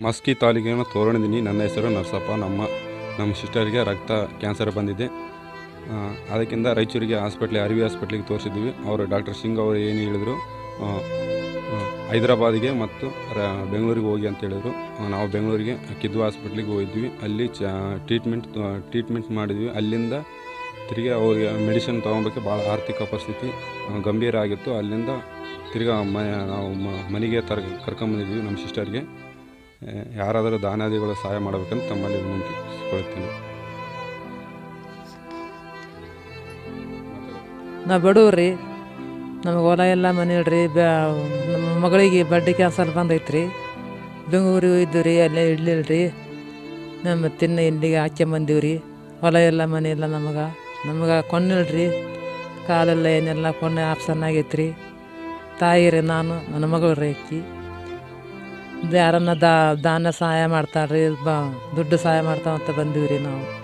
ಮಸ್ಕಿ ತಾಲೂಕಿನ ತೋರಣದಿನಿ ನನ್ನ ಹೆಸರು ನರಸಪ್ಪ ನಮ್ಮ ನಮ್ಮ ಸಿಸ್ಟರ್ಗೆ ರಕ್ತ ಕ್ಯಾನ್ಸರ್ ಬಂದಿದೆ ಆ, ಅದಕ್ಕಿಂತ ರಾಯಚೂರಿಗೆ ಹಾಸ್ಪಿಟ್ಲಿಗೆ ಅರವಿ ಹಾಸ್ಪಿಟ್ಲಿಗೆ ತೋರಿಸಿದ್ವಿ ಅವರು ಡಾಕ್ಟರ್ ಸಿಂಗ್ ಅವರು ಏನು ಹೇಳಿದರು ಆ, ಆ, ಹೈದರಾಬಾದಿಗೆ ಮತ್ತು ರ ಬೆಂಗಳೂರಿಗೆ ಹೋಗಿ ಅಂತ ಹೇಳಿದರು ಆ, ನಾವು ಬೆಂಗಳೂರಿಗೆ ಕಿದ್ವಾ ಹಾಸ್ಪಿಟ್ಲಿಗೆ ಹೋಗಿದ್ವಿ ಅಲ್ಲಿ ಚ ಟ್ರೀಟ್ಮೆಂಟ್ ಟ್ರೀಟ್ಮೆಂಟ್ ಮಾಡಿದ್ವಿ ಅಲ್ಲಿಂದ ತಿರುಗಿ ಅವ್ರಿಗೆ ಮೆಡಿಸಿನ್ ತೊಗೊಬೇಕು ಭಾಳ ಆರ್ಥಿಕ ಪರಿಸ್ಥಿತಿ ಆ, ಗಂಭೀರ ಆಗಿತ್ತು ಅಲ್ಲಿಂದ ತಿರ್ಗಾ ಮ ನಾವು ಮ- ಮನೆಗೆ ತರ ಕರ್ಕೊಂಬಂದಿದ್ವಿ ನಮ್ಮ ಸಿಸ್ಟರ್ಗೆ ಆ, ಯಾರಾದರೂ ದಾನಾದಿಗಳು ಸಹಾಯ ಮಾಡಬೇಕಂತ ತಮ್ಮಲ್ಲಿ ವಿನಂತಿಸಿಕೊಳ್ಳುತ್ತೇನೆ ನಾವು ಬಡವ್ರಿ ನಮಗೆ ಹೊಲ ಎಲ್ಲ ಮನೆ ಇಡ್ರಿ ಬ್ಯಾ ನಮ್ಮ ಮಗಳಿಗೆ ಬಡ್ಡಿ ಕ್ಯಾನ್ಸರ್ ಬಂದೈತ್ರಿ ಬೆಂಗಳೂರಿಗೆ ಇದ್ದು ರೀ ಅಲ್ಲೇ ಇಡ್ಲಿಲ್ಲ ರೀ ನಮ್ಮ ತಿನ್ನ ಇಲ್ಲಿಗೆ ಹಾಕ್ಯಂಬಂದೀವಿ ರೀ ಹೊಲ ಎಲ್ಲ ಮನೆ ಎಲ್ಲ ನಮಗೆ ನಮಗೆ ಕೊಂಡಿಲ್ರಿ ಕಾಲೆಲ್ಲ ಏನೆಲ್ಲ ಕೊಂಡೆ ಆಪ್ಷನ್ ಆಗೈತೆ ರೀ ತಾಯಿ ರೀ ನಾನು ನನ್ನ ಮಗಳು ರೀ ಅಕ್ಕಿ ಯಾರನ್ನ ದಾ ದಾನ ಸಹಾಯ ಮಾಡ್ತಾಳ್ರಿ ಬ ದುಡ್ಡು ಸಹಾಯ ಮಾಡ್ತಾವಂತ ಬಂದೀವಿ ರೀ ನಾವು